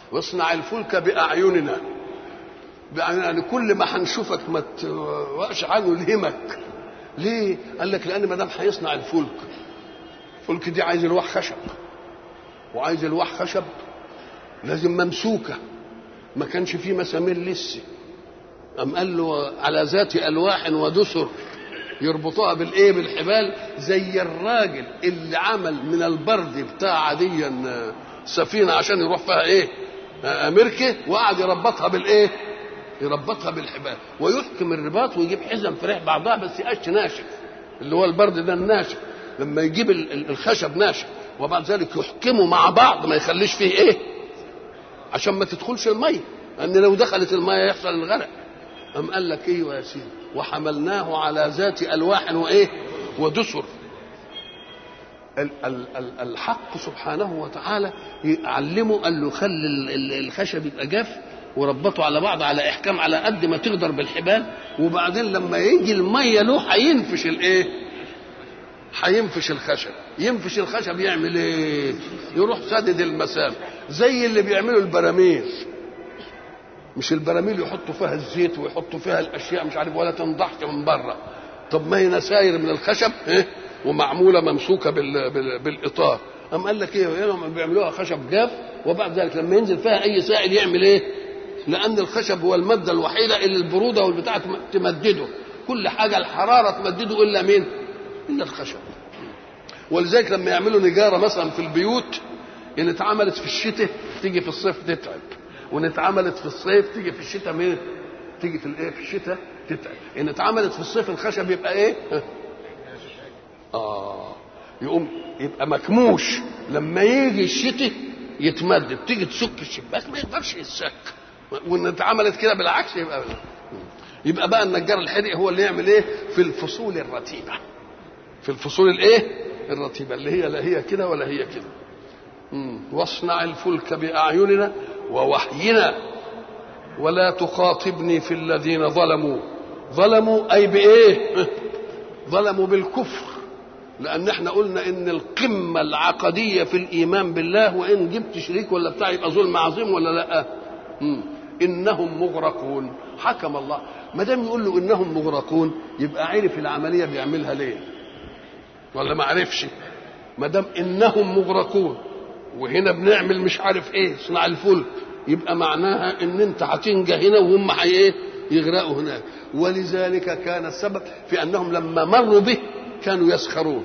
واصنع الفلك باعيننا يعني كل ما هنشوفك ما توقش عنه يلهمك ليه؟ قال لك لان ما دام هيصنع الفلك الفلك دي عايز الواح خشب وعايز الواح خشب لازم ممسوكه ما كانش فيه مسامير لسه أم قال له على ذات ألواح ودسر يربطوها بالايه بالحبال زي الراجل اللي عمل من البرد بتاع عاديا سفينه عشان يروح فيها ايه امريكا وقعد يربطها بالايه يربطها بالحبال ويحكم الرباط ويجيب حزم في ريح بعضها بس يقش ناشف اللي هو البرد ده الناشف لما يجيب الخشب ناشف وبعد ذلك يحكمه مع بعض ما يخليش فيه ايه عشان ما تدخلش الميه لان لو دخلت الميه يحصل الغرق أم قال لك ايوه يا سيدي وحملناه على ذات الواح وايه ودسر الحق سبحانه وتعالى يعلمه قال له خلي الخشب يبقى جاف وربطه على بعض على احكام على قد ما تقدر بالحبال وبعدين لما يجي الميه له هينفش الايه هينفش الخشب ينفش الخشب يعمل ايه يروح سدد المسام زي اللي بيعملوا البراميل مش البراميل يحطوا فيها الزيت ويحطوا فيها الاشياء مش عارف ولا تنضحك من بره طب ما هي نساير من الخشب إيه؟ ومعموله ممسوكه بال... بال... بالاطار أم قال لك ايه هم بيعملوها خشب جاف وبعد ذلك لما ينزل فيها اي سائل يعمل ايه لان الخشب هو الماده الوحيده اللي البروده والبتاع تمدده كل حاجه الحراره تمدده الا مين الا الخشب ولذلك لما يعملوا نجاره مثلا في البيوت ان اتعملت في الشتاء تيجي في الصيف تتعب وان اتعملت في الصيف تيجي في الشتاء مين تيجي في الايه في الشتاء تتعب ان اتعملت في الصيف الخشب يبقى ايه اه يقوم يبقى مكموش لما يجي الشتاء يتمدد تيجي تسك الشباك ما يقدرش يتسك وان اتعملت كده بالعكس يبقى يبقى بقى النجار الحرق هو اللي يعمل ايه في الفصول الرتيبه في الفصول الايه الرتيبه اللي هي لا هي كده ولا هي كده واصنع الفلك باعيننا ووحينا ولا تخاطبني في الذين ظلموا ظلموا اي بايه ظلموا بالكفر لان احنا قلنا ان القمه العقديه في الايمان بالله وان جبت شريك ولا بتاع يبقى ظلم عظيم ولا لا مم. انهم مغرقون حكم الله ما دام يقول له انهم مغرقون يبقى عرف العمليه بيعملها ليه ولا ما عرفش ما دام انهم مغرقون وهنا بنعمل مش عارف ايه صنع الفلك يبقى معناها ان انت هتنجى هنا وهم حي ايه يغرقوا هناك ولذلك كان السبب في انهم لما مروا به كانوا يسخرون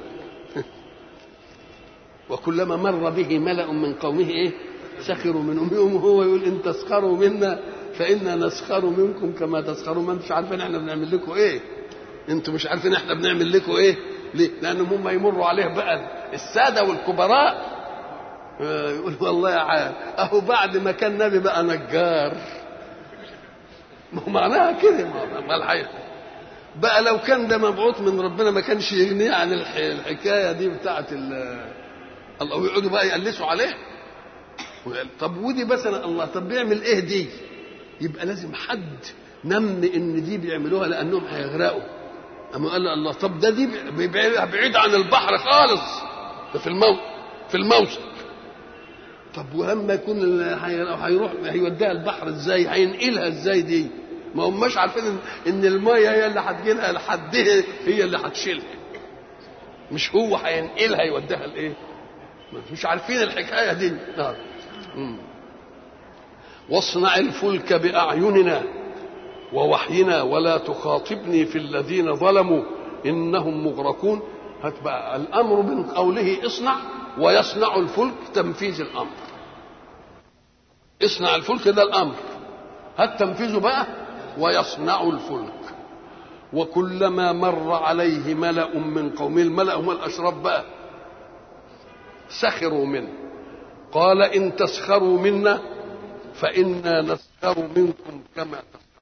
وكلما مر به ملأ من قومه ايه سخروا منهم يوم هو يقول ان تسخروا منا فانا نسخر منكم كما تسخروا ما انتم مش عارفين احنا بنعمل لكم ايه انتم مش عارفين احنا بنعمل لكم ايه ليه لانهم هم يمروا عليه بقى الساده والكبراء يقول والله يا عال اهو بعد ما كان نبي بقى نجار ما هو معناها كده ما الحقيقه بقى لو كان ده مبعوث من ربنا ما كانش يغنيه عن الحكايه دي بتاعت الله ويقعدوا بقى يقلسوا عليه طب ودي مثلا الله طب بيعمل ايه دي يبقى لازم حد نم ان دي بيعملوها لانهم هيغرقوا اما قال الله طب ده دي بعيد عن البحر خالص ده في الموت في الموسم طب ولما يكون هيروح هيوديها البحر ازاي هينقلها ازاي دي ما هماش عارفين ان, إن الميه هي اللي هتجيلها لحدها هي اللي هتشيلها مش هو هينقلها يوديها لايه مش عارفين الحكايه دي نعم واصنع الفلك باعيننا ووحينا ولا تخاطبني في الذين ظلموا انهم مغرقون هتبقى الامر من قوله اصنع ويصنع الفلك تنفيذ الامر اصنع الفلك ده الامر هات تنفيذه بقى ويصنع الفلك وكلما مر عليه ملأ من قومه الملأ هم الأشراف بقى سخروا منه قال إن تسخروا منا فإنا نسخر منكم كما تسخرون